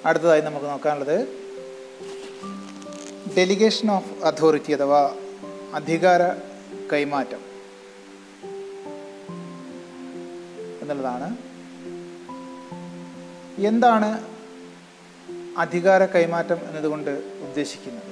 അടുത്തതായി നമുക്ക് നോക്കാനുള്ളത് delegation of authority അഥവാ അധികാര കൈമാറ്റം എന്നുള്ളതാണ് എന്താണ് അധികാര കൈമാറ്റം എന്നതുകൊണ്ട് ഉദ്ദേശിക്കുന്നത്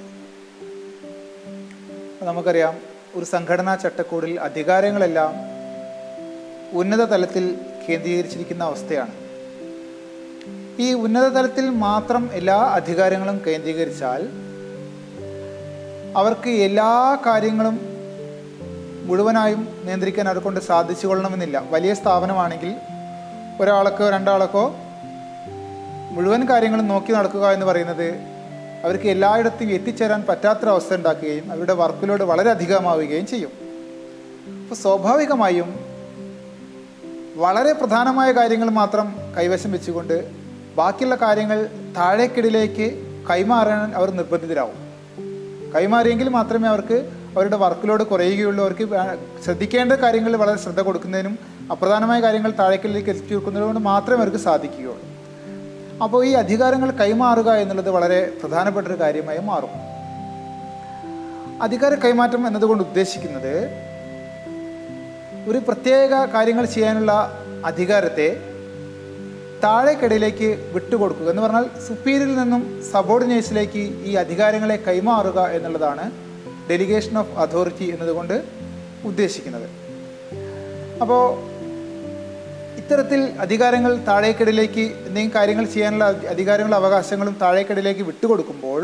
അപ്പോൾ നമുക്കറിയാം ഒരു സംഘടനാ ചട്ടക്കൂടിൽ അധികാരങ്ങളെല്ലാം ഉന്നത തലത്തിൽ കേന്ദ്രീകരിച്ചിരിക്കുന്ന അവസ്ഥയാണ് ഈ ഉന്നത തലത്തിൽ മാത്രം എല്ലാ അധികാരങ്ങളും കേന്ദ്രീകരിച്ചാൽ അവർക്ക് എല്ലാ കാര്യങ്ങളും മുഴുവനായും നിയന്ത്രിക്കാൻ അവരെ കൊണ്ട് സാധിച്ചു കൊള്ളണമെന്നില്ല വലിയ സ്ഥാപനമാണെങ്കിൽ ഒരാൾക്കോ രണ്ടാൾക്കോ മുഴുവൻ കാര്യങ്ങളും നോക്കി നടക്കുക എന്ന് പറയുന്നത് അവർക്ക് എല്ലായിടത്തും എത്തിച്ചേരാൻ പറ്റാത്തൊരവസ്ഥ ഉണ്ടാക്കുകയും അവരുടെ വർക്ക് ലോഡ് വളരെ അധികമാവുകയും ചെയ്യും അപ്പോൾ സ്വാഭാവികമായും വളരെ പ്രധാനമായ കാര്യങ്ങൾ മാത്രം കൈവശം വെച്ചുകൊണ്ട് ബാക്കിയുള്ള കാര്യങ്ങൾ താഴേക്കിടിലേക്ക് കൈമാറാൻ അവർ നിർബന്ധിതരാകും കൈമാറിയെങ്കിൽ മാത്രമേ അവർക്ക് അവരുടെ വർക്ക് ലോഡ് കുറയുകയുള്ളൂ അവർക്ക് വേ- ശ്രദ്ധിക്കേണ്ട കാര്യങ്ങളിൽ വളരെ ശ്രദ്ധ കൊടുക്കുന്നതിനും അപ്രധാനമായ കാര്യങ്ങൾ താഴേക്കിലേക്ക് എത്തിച്ചു കൊടുക്കുന്നതിന് കൊണ്ട് മാത്രമേ അവർക്ക് സാധിക്കുകയുള്ളൂ അപ്പോൾ ഈ അധികാരങ്ങൾ കൈമാറുക എന്നുള്ളത് വളരെ പ്രധാനപ്പെട്ട ഒരു കാര്യമായി മാറും അധികാര കൈമാറ്റം എന്നതുകൊണ്ട് ഉദ്ദേശിക്കുന്നത് ഒരു പ്രത്യേക കാര്യങ്ങൾ ചെയ്യാനുള്ള അധികാരത്തെ താഴേക്കിടയിലേക്ക് വിട്ടുകൊടുക്കുക എന്ന് പറഞ്ഞാൽ സുപ്പീരിയറിൽ നിന്നും സബോർഡിനേഴ്സിലേക്ക് ഈ അധികാരങ്ങളെ കൈമാറുക എന്നുള്ളതാണ് ഡെലിഗേഷൻ ഓഫ് അതോറിറ്റി എന്നതുകൊണ്ട് ഉദ്ദേശിക്കുന്നത് അപ്പോൾ ഇത്തരത്തിൽ അധികാരങ്ങൾ താഴേക്കിടയിലേക്ക് എന്തെങ്കിലും കാര്യങ്ങൾ ചെയ്യാനുള്ള അധി- അധികാരങ്ങളും അവകാശങ്ങളും താഴേക്കിടയിലേക്ക് വിട്ടുകൊടുക്കുമ്പോൾ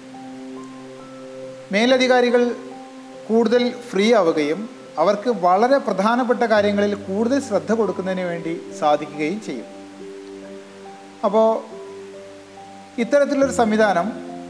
മേലധികാരികൾ കൂടുതൽ ഫ്രീ ആവുകയും അവർക്ക് വളരെ പ്രധാനപ്പെട്ട കാര്യങ്ങളിൽ കൂടുതൽ ശ്രദ്ധ കൊടുക്കുന്നതിന് വേണ്ടി സാധിക്കുകയും ചെയ്യും അപ്പോൾ ഇത്തരത്തിലുള്ളൊരു സംവിധാനം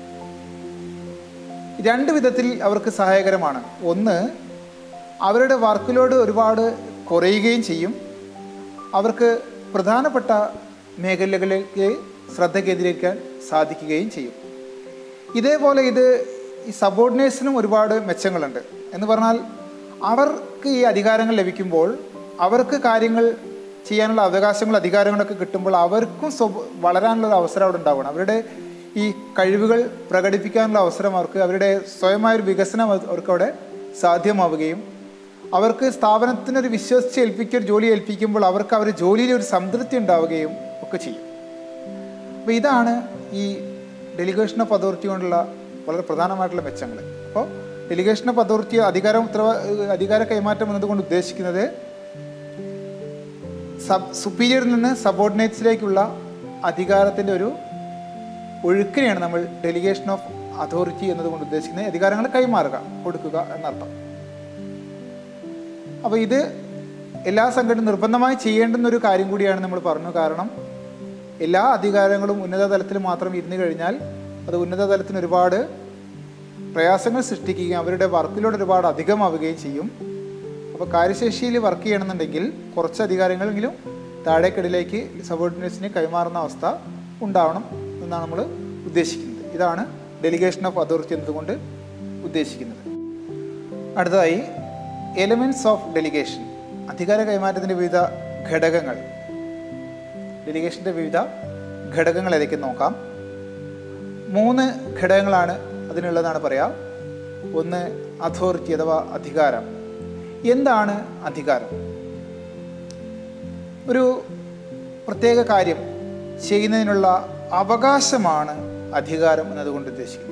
രണ്ട് വിധത്തിൽ അവർക്ക് സഹായകരമാണ് ഒന്ന് അവരുടെ വർക്ക് ലോഡ് ഒരുപാട് കുറയുകയും ചെയ്യും അവർക്ക് പ്രധാനപ്പെട്ട മേഖലകളിലേക്ക് ശ്രദ്ധ കേന്ദ്രീകരിക്കാൻ സാധിക്കുകയും ചെയ്യും ഇതേപോലെ ഇത് ഈ സബോർഡിനേഴ്സിനും ഒരുപാട് മെച്ചങ്ങളുണ്ട് എന്ന് പറഞ്ഞാൽ അവർക്ക് ഈ അധികാരങ്ങൾ ലഭിക്കുമ്പോൾ അവർക്ക് കാര്യങ്ങൾ ചെയ്യാനുള്ള അവകാശങ്ങളും അധികാരങ്ങളൊക്കെ കിട്ടുമ്പോൾ അവർക്കും സ്വ വളരാനുള്ള ഒരു അവസരം അവിടെ ഉണ്ടാവണം അവരുടെ ഈ കഴിവുകൾ പ്രകടിപ്പിക്കാനുള്ള അവസരം അവർക്ക് അവരുടെ സ്വയമായൊരു വികസനം അത് അവർക്ക് അവിടെ സാധ്യമാവുകയും അവർക്ക് സ്ഥാപനത്തിനൊരു വിശ്വസിച്ച് ഏൽപ്പിക്കുക ഒരു ജോലി ഏൽപ്പിക്കുമ്പോൾ അവർക്ക് അവർ ജോലിയിൽ ഒരു സംതൃപ്തി ഉണ്ടാവുകയും ഒക്കെ ചെയ്യും അപ്പോൾ ഇതാണ് ഈ ഡെലിഗേഷൻ ഓഫ് അതോറിറ്റി കൊണ്ടുള്ള വളരെ പ്രധാനമായിട്ടുള്ള മെച്ചങ്ങൾ അപ്പോൾ ഡെലിഗേഷൻ ഓഫ് അതോറിറ്റി അധികാരം ഉത്തരവ അധികാര കൈമാറ്റം എന്നതുകൊണ്ട് ഉദ്ദേശിക്കുന്നത് സബ് സുപ്പീരിയറിൽ നിന്ന് സബോർഡിനേറ്റ്സിലേക്കുള്ള അധികാരത്തിൻ്റെ ഒരു ഒഴുക്കിനെയാണ് നമ്മൾ ഡെലിഗേഷൻ ഓഫ് അതോറിറ്റി എന്നതുകൊണ്ട് ഉദ്ദേശിക്കുന്നത് അധികാരങ്ങൾ കൈമാറുക കൊടുക്കുക എന്നർത്ഥം അപ്പോൾ ഇത് എല്ലാ സംഘടന നിർബന്ധമായി ചെയ്യേണ്ടുന്ന ഒരു കാര്യം കൂടിയാണ് നമ്മൾ പറഞ്ഞു കാരണം എല്ലാ അധികാരങ്ങളും ഉന്നത തലത്തിൽ മാത്രം ഇരുന്ന് കഴിഞ്ഞാൽ അത് ഉന്നത തലത്തിന് ഒരുപാട് പ്രയാസങ്ങൾ സൃഷ്ടിക്കുകയും അവരുടെ വർക്കിലോട് ഒരുപാട് അധികമാവുകയും ചെയ്യും അപ്പോൾ കാര്യശേഷിയിൽ വർക്ക് ചെയ്യണമെന്നുണ്ടെങ്കിൽ കുറച്ച് അധികാരങ്ങളെങ്കിലും താഴേക്കിടയിലേക്ക് സബോർഡിനേറ്റ്സിനെ കൈമാറുന്ന അവസ്ഥ ഉണ്ടാവണം എന്നാണ് നമ്മൾ ഉദ്ദേശിക്കുന്നത് ഇതാണ് ഡെലിഗേഷൻ ഓഫ് അതോറിറ്റി എന്നതുകൊണ്ട് ഉദ്ദേശിക്കുന്നത് അടുത്തതായി എലിമെൻറ്റ്സ് ഓഫ് ഡെലിഗേഷൻ അധികാര കൈമാറ്റത്തിൻ്റെ വിവിധ ഘടകങ്ങൾ ഡെലിഗേഷൻ്റെ വിവിധ ഘടകങ്ങൾ ഏതൊക്കെ നോക്കാം മൂന്ന് ഘടകങ്ങളാണ് അതിനുള്ളതാണ് പറയാം ഒന്ന് അതോറിറ്റി അഥവാ അധികാരം എന്താണ് അധികാരം ഒരു പ്രത്യേക കാര്യം ചെയ്യുന്നതിനുള്ള അവകാശമാണ് അധികാരം എന്നതുകൊണ്ട് ഉദ്ദേശിക്കുന്നത്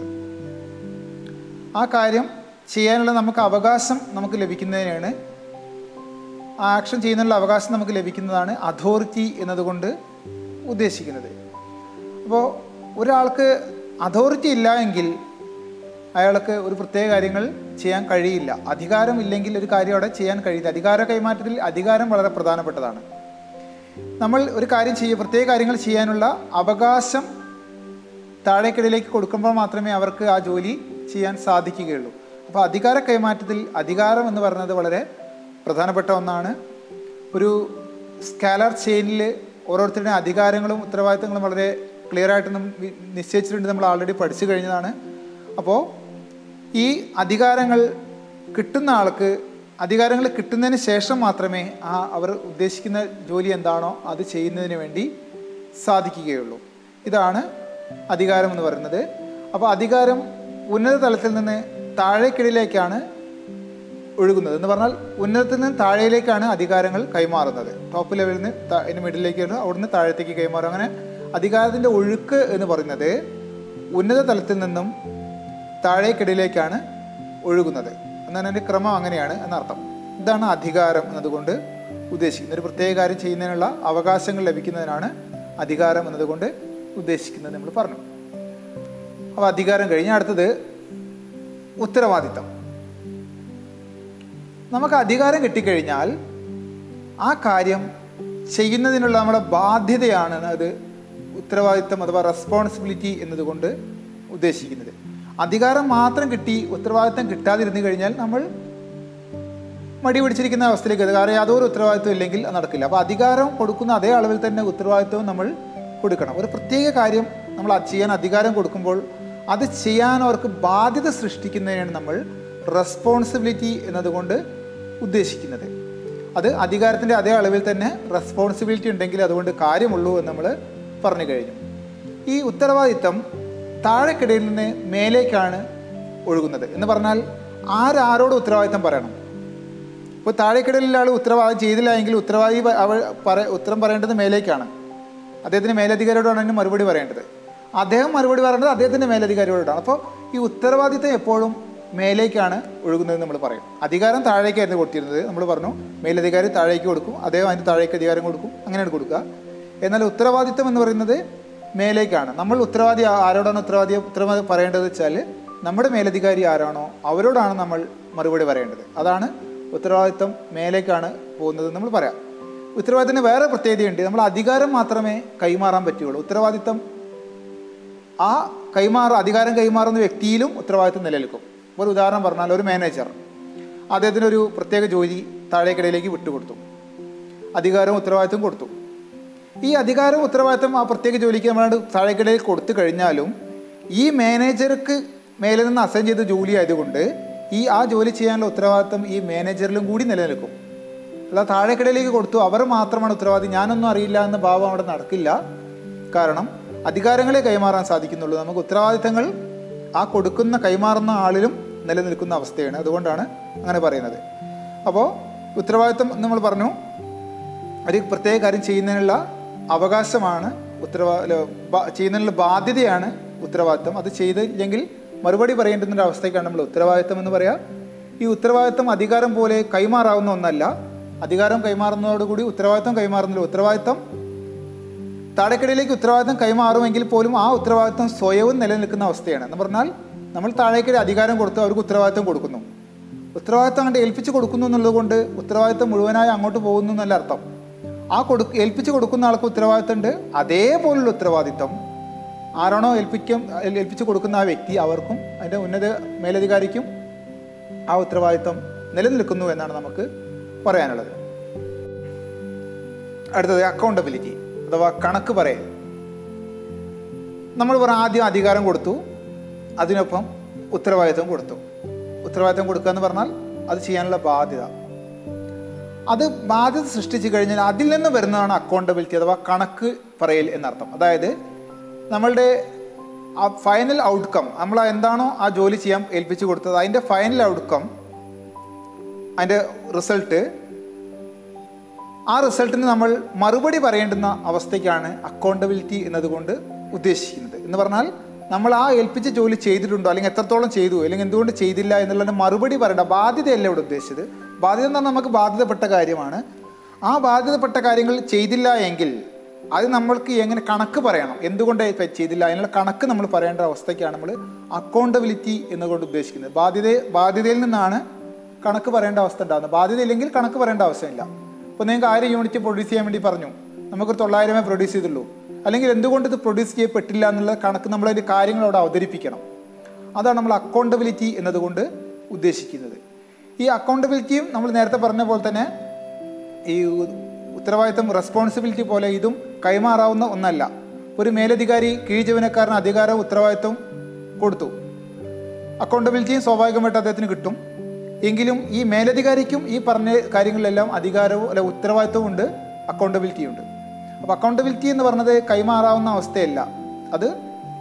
ആ കാര്യം ചെയ്യാനുള്ള നമുക്ക് അവകാശം നമുക്ക് ലഭിക്കുന്നതിനാണ് ആ ആക്ഷൻ ചെയ്യുന്നതിനുള്ള അവകാശം നമുക്ക് ലഭിക്കുന്നതാണ് അതോറിറ്റി എന്നതുകൊണ്ട് ഉദ്ദേശിക്കുന്നത് അപ്പോൾ ഒരാൾക്ക് അതോറിറ്റി ഇല്ല എങ്കിൽ അയാൾക്ക് ഒരു പ്രത്യേക കാര്യങ്ങൾ ചെയ്യാൻ കഴിയില്ല അധികാരം ഇല്ലെങ്കിൽ ഒരു കാര്യം അവിടെ ചെയ്യാൻ കഴിയില്ല അധികാര കൈമാറ്റത്തിൽ അധികാരം വളരെ പ്രധാനപ്പെട്ടതാണ് നമ്മൾ ഒരു കാര്യം ചെയ്യുക പ്രത്യേക കാര്യങ്ങൾ ചെയ്യാനുള്ള അവകാശം താഴേക്കിടയിലേക്ക് കൊടുക്കുമ്പോൾ മാത്രമേ അവർക്ക് ആ ജോലി ചെയ്യാൻ സാധിക്കുകയുള്ളൂ അപ്പോൾ അധികാര കൈമാറ്റത്തിൽ അധികാരം എന്ന് പറയുന്നത് വളരെ പ്രധാനപ്പെട്ട ഒന്നാണ് ഒരു സ്കാലർ ചെയിനിൽ ഓരോരുത്തരുടെയും അധികാരങ്ങളും ഉത്തരവാദിത്തങ്ങളും വളരെ ക്ലിയർ ആയിട്ട് നം വി- നിശ്ചയിച്ചിട്ടുണ്ട് നമ്മൾ ആൾറെഡി പഠിച്ചു കഴിഞ്ഞതാണ് അപ്പോൾ ഈ അധികാരങ്ങൾ കിട്ടുന്ന ആൾക്ക് അധികാരങ്ങൾ കിട്ടുന്നതിന് ശേഷം മാത്രമേ ആ അവർ ഉദ്ദേശിക്കുന്ന ജോലി എന്താണോ അത് ചെയ്യുന്നതിന് വേണ്ടി സാധിക്കുകയുള്ളൂ ഇതാണ് അധികാരം എന്ന് പറയുന്നത് അപ്പോൾ അധികാരം ഉന്നത തലത്തിൽ നിന്ന് താഴേക്കിടയിലേക്കാണ് ഒഴുകുന്നത് എന്ന് പറഞ്ഞാൽ ഉന്നതത്തിൽ നിന്ന് താഴേയിലേക്കാണ് അധികാരങ്ങൾ കൈമാറുന്നത് ടോപ്പ് ലെവലിൽ നിന്ന് താ- ഇതിന് മിഡിലേക്ക് അവിടുന്ന് താഴത്തേക്ക് കൈമാറും അങ്ങനെ അധികാരത്തിൻ്റെ ഒഴുക്ക് എന്ന് പറയുന്നത് ഉന്നത തലത്തിൽ നിന്നും താഴേക്കിടയിലേക്കാണ് ഒഴുകുന്നത് എന്നാൽ അതിൻ്റെ ക്രമം അങ്ങനെയാണ് എന്നർത്ഥം ഇതാണ് അധികാരം എന്നതുകൊണ്ട് ഉദ്ദേശിക്കുന്നത് ഒരു പ്രത്യേക കാര്യം ചെയ്യുന്നതിനുള്ള അവകാശങ്ങൾ ലഭിക്കുന്നതിനാണ് അധികാരം എന്നതുകൊണ്ട് ഉദ്ദേശിക്കുന്നത് നമ്മൾ പറഞ്ഞു അപ്പോൾ അധികാരം കഴിഞ്ഞ് അടുത്തത് ഉത്തരവാദിത്തം നമുക്ക് അധികാരം കിട്ടിക്കഴിഞ്ഞാൽ ആ കാര്യം ചെയ്യുന്നതിനുള്ള നമ്മുടെ ബാധ്യതയാണ് അത് ഉത്തരവാദിത്തം അഥവാ റെസ്പോൺസിബിലിറ്റി എന്നതുകൊണ്ട് ഉദ്ദേശിക്കുന്നത് അധികാരം മാത്രം കിട്ടി ഉത്തരവാദിത്തം കിട്ടാതിരുന്നു കഴിഞ്ഞാൽ നമ്മൾ മടി പിടിച്ചിരിക്കുന്ന അവസ്ഥയിലേക്ക് എത്തും. കാരണം യാതൊരു ഉത്തരവാദിത്വം ഇല്ലെങ്കിൽ അത് നടക്കില്ല അപ്പോൾ അധികാരം കൊടുക്കുന്ന അതേ അളവിൽ തന്നെ ഉത്തരവാദിത്വവും നമ്മൾ കൊടുക്കണം ഒരു പ്രത്യേക കാര്യം നമ്മൾ അത് ചെയ്യാൻ അധികാരം കൊടുക്കുമ്പോൾ അത് ചെയ്യാൻ അവർക്ക് ബാധ്യത സൃഷ്ടിക്കുന്നതിനാണ് നമ്മൾ റെസ്പോൺസിബിലിറ്റി എന്നതുകൊണ്ട് ഉദ്ദേശിക്കുന്നത് അത് അധികാരത്തിൻ്റെ അതേ അളവിൽ തന്നെ റെസ്പോൺസിബിലിറ്റി ഉണ്ടെങ്കിൽ അതുകൊണ്ട് കാര്യമുള്ളൂ എന്ന് നമ്മൾ പറഞ്ഞു കഴിഞ്ഞു ഈ ഉത്തരവാദിത്തം താഴെക്കിടയിൽ നിന്ന് മേലേക്കാണ് ഒഴുകുന്നത് എന്ന് പറഞ്ഞാൽ ആരാരോട് ഉത്തരവാദിത്തം പറയണം ഇപ്പോൾ താഴേക്കിടയിലുള്ള ആൾ ഉത്തരവാദം ചെയ്തില്ല എങ്കിൽ ഉത്തരവാദി പ- അവ പറ ഉത്തരം പറയേണ്ടത് മേലേക്കാണ് അദ്ദേഹത്തിന് മേലധികാരിയോടാണ് അതിന് മറുപടി പറയേണ്ടത് അദ്ദേഹം മറുപടി പറയേണ്ടത് അദ്ദേഹത്തിൻ്റെ മേലധികാരിയോടാണ് അപ്പോൾ ഈ ഉത്തരവാദിത്തം എപ്പോഴും മേലേക്കാണ് ഒഴുകുന്നത് നമ്മൾ പറയും അധികാരം താഴേക്കായിരുന്നു കൊടുത്തിരുന്നത് നമ്മൾ പറഞ്ഞു മേലധികാരി താഴേക്ക് കൊടുക്കും അദ്ദേഹം അതിന് താഴേക്ക് അധികാരം കൊടുക്കും അങ്ങനെയാണ് കൊടുക്കുക എന്നാൽ ഉത്തരവാദിത്തം എന്ന് പറയുന്നത് മേലേക്കാണ് നമ്മൾ ഉത്തരവാദി ആ- ആരോടാണ് ഉത്തരവാദി ഉത്തരവാദി പറയേണ്ടത് വെച്ചാൽ നമ്മുടെ മേലധികാരി ആരാണോ അവരോടാണ് നമ്മൾ മറുപടി പറയേണ്ടത് അതാണ് ഉത്തരവാദിത്തം മേലേക്കാണ് പോകുന്നത് നമ്മൾ പറയാം ഉത്തരവാദിത്തത്തിന് വേറെ പ്രത്യേകതയുണ്ട് നമ്മൾ അധികാരം മാത്രമേ കൈമാറാൻ പറ്റുകയുള്ളൂ ഉത്തരവാദിത്തം ആ കൈമാറ അധികാരം കൈമാറുന്ന വ്യക്തിയിലും ഉത്തരവാദിത്തം നിലനിൽക്കും ഒരു ഉദാഹരണം പറഞ്ഞാൽ ഒരു മാനേജർ അദ്ദേഹത്തിന് ഒരു പ്രത്യേക ജോലി താഴേക്കിടയിലേക്ക് വിട്ടുകൊടുത്തു അധികാരവും ഉത്തരവാദിത്തവും കൊടുത്തു ഈ അധികാരവും ഉത്തരവാദിത്തം ആ പ്രത്യേക ജോലിക്ക് നമ്മൾ താഴേക്കിടയിൽ കൊടുത്തു കഴിഞ്ഞാലും ഈ മാനേജർക്ക് മേലെ നിന്ന് അസൈൻ ചെയ്ത ജോലി ആയതുകൊണ്ട് ഈ ആ ജോലി ചെയ്യാനുള്ള ഉത്തരവാദിത്തം ഈ മാനേജറിലും കൂടി നിലനിൽക്കും അല്ല താഴേക്കിടയിലേക്ക് കൊടുത്തു അവർ മാത്രമാണ് ഉത്തരവാദി ഞാനൊന്നും അറിയില്ല എന്ന ഭാവം അവിടെ നടക്കില്ല കാരണം അധികാരങ്ങളെ കൈമാറാൻ സാധിക്കുന്നുള്ളൂ നമുക്ക് ഉത്തരവാദിത്തങ്ങൾ ആ കൊടുക്കുന്ന കൈമാറുന്ന ആളിലും നിലനിൽക്കുന്ന അവസ്ഥയാണ് അതുകൊണ്ടാണ് അങ്ങനെ പറയുന്നത് അപ്പോൾ ഉത്തരവാദിത്തം നമ്മൾ പറഞ്ഞു ഒരു പ്രത്യേക കാര്യം ചെയ്യുന്നതിനുള്ള അവകാശമാണ് ഉത്തരവാ അല്ല, ബ- ചെയ്യുന്നതിനുള്ള ബാധ്യതയാണ് ഉത്തരവാദിത്തം അത് ചെയ്തില്ലെങ്കിൽ മറുപടി പറയേണ്ടുന്ന ഒരു അവസ്ഥയ്ക്കാണ് നമ്മൾ ഉത്തരവാദിത്തം എന്ന് പറയാം ഈ ഉത്തരവാദിത്തം അധികാരം പോലെ കൈമാറാവുന്ന ഒന്നല്ല അധികാരം കൈമാറുന്നതോടുകൂടി ഉത്തരവാദിത്തം കൈമാറുന്നില്ല ഉത്തരവാദിത്തം താഴേക്കിടയിലേക്ക് ഉത്തരവാദിത്തം കൈമാറുമെങ്കിൽ പോലും ആ ഉത്തരവാദിത്തം സ്വയവും നിലനിൽക്കുന്ന അവസ്ഥയാണ് എന്ന് പറഞ്ഞാൽ നമ്മൾ താഴേക്കിടെ അധികാരം കൊടുത്ത് അവർക്ക് ഉത്തരവാദിത്തം കൊടുക്കുന്നു ഉത്തരവാദിത്തം അങ്ങോട്ട് ഏൽപ്പിച്ച് കൊടുക്കുന്നു എന്നുള്ളത് കൊണ്ട് ഉത്തരവാദിത്തം മുഴുവനായി അങ്ങോട്ട് പോകുന്നു എന്നല്ല അർത്ഥം ആ കൊടു ഏൽപ്പിച്ച് കൊടുക്കുന്ന ആൾക്ക് ഉത്തരവാദിത്തം ഉണ്ട് അതേപോലുള്ള ഉത്തരവാദിത്തം ആരാണോ ഏൽപ്പിക്കും ഏൽ- ഏൽപ്പിച്ച് കൊടുക്കുന്ന ആ വ്യക്തി അവർക്കും അതിൻ്റെ ഉന്നത മേലധികാരിക്കും ആ ഉത്തരവാദിത്തം നിലനിൽക്കുന്നു എന്നാണ് നമുക്ക് പറയാനുള്ളത് അടുത്തത് അക്കൗണ്ടബിലിറ്റി അഥവാ കണക്ക് പറയൽ നമ്മൾ പറ ആദ്യം അധികാരം കൊടുത്തു അതിനൊപ്പം ഉത്തരവാദിത്വം കൊടുത്തു ഉത്തരവാദിത്വം കൊടുക്കുക എന്ന് പറഞ്ഞാൽ അത് ചെയ്യാനുള്ള ബാധ്യത അത് ബാധ്യത സൃഷ്ടിച്ചു കഴിഞ്ഞാൽ അതിൽ നിന്ന് വരുന്നതാണ് അക്കൗണ്ടബിലിറ്റി അഥവാ കണക്ക് പറയൽ എന്നർത്ഥം അതായത് നമ്മളുടെ ആ ഫൈനൽ ഔട്ട്കം നമ്മൾ എന്താണോ ആ ജോലി ചെയ്യാൻ ഏൽപ്പിച്ചു കൊടുത്തത് അതിൻ്റെ ഫൈനൽ ഔട്ട്കം അതിൻ്റെ റിസൾട്ട് ആ റിസൾട്ടിന് നമ്മൾ മറുപടി പറയേണ്ടുന്ന അവസ്ഥയ്ക്കാണ് അക്കൗണ്ടബിലിറ്റി എന്നതുകൊണ്ട് ഉദ്ദേശിക്കുന്നത് എന്ന് പറഞ്ഞാൽ നമ്മൾ ആ ഏൽപ്പിച്ച ജോലി ചെയ്തിട്ടുണ്ടോ അല്ലെങ്കിൽ എത്രത്തോളം ചെയ്തു അല്ലെങ്കിൽ എന്തുകൊണ്ട് ചെയ്തില്ല എന്നുള്ളതിന് മറുപടി പറയേണ്ട ബാധ്യതയല്ല ഇവിടെ ഉദ്ദേശിച്ചത് ബാധ്യത എന്ന് പറഞ്ഞാൽ നമുക്ക് ബാധ്യതപ്പെട്ട കാര്യമാണ് ആ ബാധ്യതപ്പെട്ട കാര്യങ്ങൾ ചെയ്തില്ല എങ്കിൽ അത് നമ്മൾക്ക് എങ്ങനെ കണക്ക് പറയണം എന്തുകൊണ്ട് ഇപ്പം ചെയ്തില്ല അതിനുള്ള കണക്ക് നമ്മൾ പറയേണ്ട അവസ്ഥയ്ക്കാണ് നമ്മൾ അക്കൗണ്ടബിലിറ്റി എന്നുകൊണ്ട് ഉദ്ദേശിക്കുന്നത് ബാധ്യത ബാധ്യതയിൽ നിന്നാണ് കണക്ക് പറയേണ്ട അവസ്ഥ ഉണ്ടാകുന്നത് ബാധ്യത ഇല്ലെങ്കിൽ കണക്ക് പറയേണ്ട ആവശ്യമില്ല ഇപ്പോൾ നിങ്ങൾക്ക് ആയിരം യൂണിറ്റ് പ്രൊഡ്യൂസ് ചെയ്യാൻ വേണ്ടി പറഞ്ഞു നമുക്കൊരു തൊള്ളായിരമേ പ്രൊഡ്യൂസ് ചെയ്തുള്ളൂ അല്ലെങ്കിൽ എന്തുകൊണ്ട് ഇത് പ്രൊഡ്യൂസ് ചെയ്യപ്പെട്ടില്ല എന്നുള്ള കണക്ക് നമ്മളതിൻ്റെ കാര്യങ്ങൾ അവിടെ അവതരിപ്പിക്കണം അതാണ് നമ്മൾ അക്കൗണ്ടബിലിറ്റി എന്നതുകൊണ്ട് ഉദ്ദേശിക്കുന്നത് ഈ അക്കൗണ്ടബിലിറ്റിയും നമ്മൾ നേരത്തെ പറഞ്ഞ പോലെ തന്നെ ഈ ഉ- ഉത്തരവാദിത്തം റെസ്പോൺസിബിലിറ്റി പോലെ ഇതും കൈമാറാവുന്ന ഒന്നല്ല ഒരു മേലധികാരി കീഴ് ജീവനക്കാരന് അധികാരവും ഉത്തരവാദിത്വം കൊടുത്തു അക്കൗണ്ടബിലിറ്റിയും സ്വാഭാവികമായിട്ട് അദ്ദേഹത്തിന് കിട്ടും എങ്കിലും ഈ മേലധികാരിക്കും ഈ പറഞ്ഞ കാര്യങ്ങളിലെല്ലാം അധികാരവും അല്ല ഉത്തരവാദിത്വവും ഉണ്ട് അക്കൗണ്ടബിലിറ്റിയും ഉണ്ട് അപ്പോൾ അക്കൗണ്ടബിലിറ്റി എന്ന് പറഞ്ഞത് കൈമാറാവുന്ന അവസ്ഥയല്ല അത്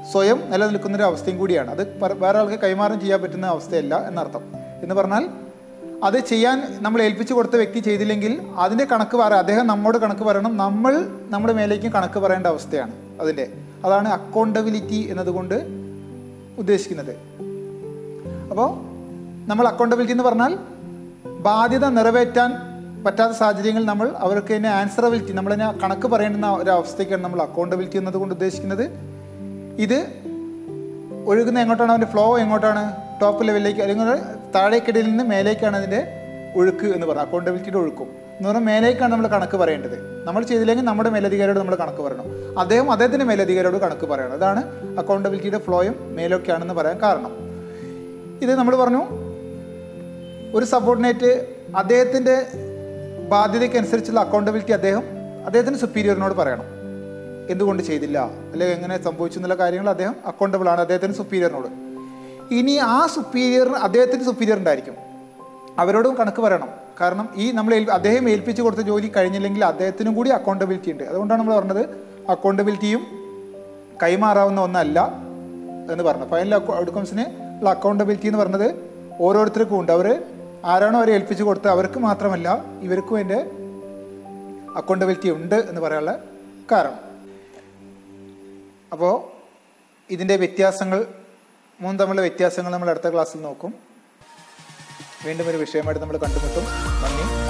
സ്വയം നിലനിൽക്കുന്ന ഒരു അവസ്ഥയും കൂടിയാണ് അത് പര- വേറെ ആൾക്ക് കൈമാറ്റം ചെയ്യാൻ പറ്റുന്ന അവസ്ഥയല്ല എന്നർത്ഥം എന്ന് പറഞ്ഞാൽ അത് ചെയ്യാൻ നമ്മൾ ഏൽപ്പിച്ചു കൊടുത്ത വ്യക്തി ചെയ്തില്ലെങ്കിൽ അതിൻ്റെ കണക്ക് പറ അദ്ദേഹം നമ്മോട് കണക്ക് പറയണം നമ്മൾ നമ്മുടെ മേലേക്കും കണക്ക് പറയേണ്ട അവസ്ഥയാണ് അതിൻ്റെ അതാണ് അക്കൗണ്ടബിലിറ്റി എന്നതുകൊണ്ട് ഉദ്ദേശിക്കുന്നത് അപ്പോൾ നമ്മൾ അക്കൗണ്ടബിലിറ്റി എന്ന് പറഞ്ഞാൽ ബാധ്യത നിറവേറ്റാൻ പറ്റാത്ത സാഹചര്യങ്ങളിൽ നമ്മൾ അവർക്ക് തന്നെ ആൻസറബിലിറ്റി നമ്മളതിനെ കണക്ക് പറയേണ്ടുന്ന ഒരു അവസ്ഥയ്ക്കാണ് നമ്മൾ അക്കൗണ്ടബിലിറ്റി എന്നതുകൊണ്ട് ഉദ്ദേശിക്കുന്നത് ഇത് ഒഴുകുന്ന എങ്ങോട്ടാണ് അതിൻ്റെ ഫ്ലോ എങ്ങോട്ടാണ് ടോപ്പ് ലെവലിലേക്ക് അല്ലെങ്കിൽ താഴേക്കിടയിൽ നിന്ന് മേലേക്കാണ് അതിൻ്റെ ഒഴുക്ക് എന്ന് പറയുന്നത് അക്കൗണ്ടബിലിറ്റിയുടെ ഒഴുക്കും എന്ന് പറഞ്ഞാൽ മേലേക്കാണ് നമ്മൾ കണക്ക് പറയേണ്ടത് നമ്മൾ ചെയ്തില്ലെങ്കിൽ നമ്മുടെ മേലധികാരിയോട് നമ്മൾ കണക്ക് പറയണം അദ്ദേഹം അദ്ദേഹത്തിൻ്റെ മേലധികാരിയോട് കണക്ക് പറയണം അതാണ് അക്കൗണ്ടബിലിറ്റിയുടെ ഫ്ലോയും മേലൊക്കെയാണെന്ന് പറയാൻ കാരണം ഇത് നമ്മൾ പറഞ്ഞു ഒരു സബോർഡിനേറ്റ് അദ്ദേഹത്തിൻ്റെ ബാധ്യതയ്ക്കനുസരിച്ചുള്ള അക്കൗണ്ടബിലിറ്റി അദ്ദേഹം അദ്ദേഹത്തിൻ്റെ സുപ്പീരിയറിനോട് പറയണം എന്തുകൊണ്ട് ചെയ്തില്ല അല്ലെങ്കിൽ എങ്ങനെ സംഭവിച്ചു എന്നുള്ള കാര്യങ്ങൾ അദ്ദേഹം അക്കൗണ്ടബിൾ ആണ് അദ്ദേഹത്തിന് സുപ്പീരിയറിനോട് ഇനി ആ സുപ്പീരിയർ അദ്ദേഹത്തിന് സുപ്പീരിയർ ഉണ്ടായിരിക്കും അവരോടും കണക്ക് പറയണം കാരണം ഈ നമ്മൾ ഏൽ- അദ്ദേഹം ഏൽപ്പിച്ചു കൊടുത്ത ജോലി കഴിഞ്ഞില്ലെങ്കിൽ അദ്ദേഹത്തിനും കൂടി അക്കൗണ്ടബിലിറ്റി ഉണ്ട് അതുകൊണ്ടാണ് നമ്മൾ പറഞ്ഞത് അക്കൗണ്ടബിലിറ്റിയും കൈമാറാവുന്ന ഒന്നല്ല എന്ന് പറഞ്ഞു ഫൈനൽ ഔട്ട്കംസിന് ഉള്ള അക്കൗണ്ടബിലിറ്റി എന്ന് പറഞ്ഞത് ഓരോരുത്തർക്കും ഉണ്ട് അവർ ആരാണോ അവരെ ഏൽപ്പിച്ചു കൊടുത്തത് അവർക്ക് മാത്രമല്ല ഇവർക്കും അതിൻ്റെ അക്കൗണ്ടബിലിറ്റി ഉണ്ട് എന്ന് പറയാനുള്ള കാരണം അപ്പോൾ ഇതിൻ്റെ വ്യത്യാസങ്ങൾ മൂന്ന് തമ്മിലുള്ള വ്യത്യാസങ്ങൾ നമ്മൾ അടുത്ത ക്ലാസ്സിൽ നോക്കും വീണ്ടും ഒരു വിഷയമായിട്ട് നമ്മൾ കണ്ടുമുട്ടും നന്ദി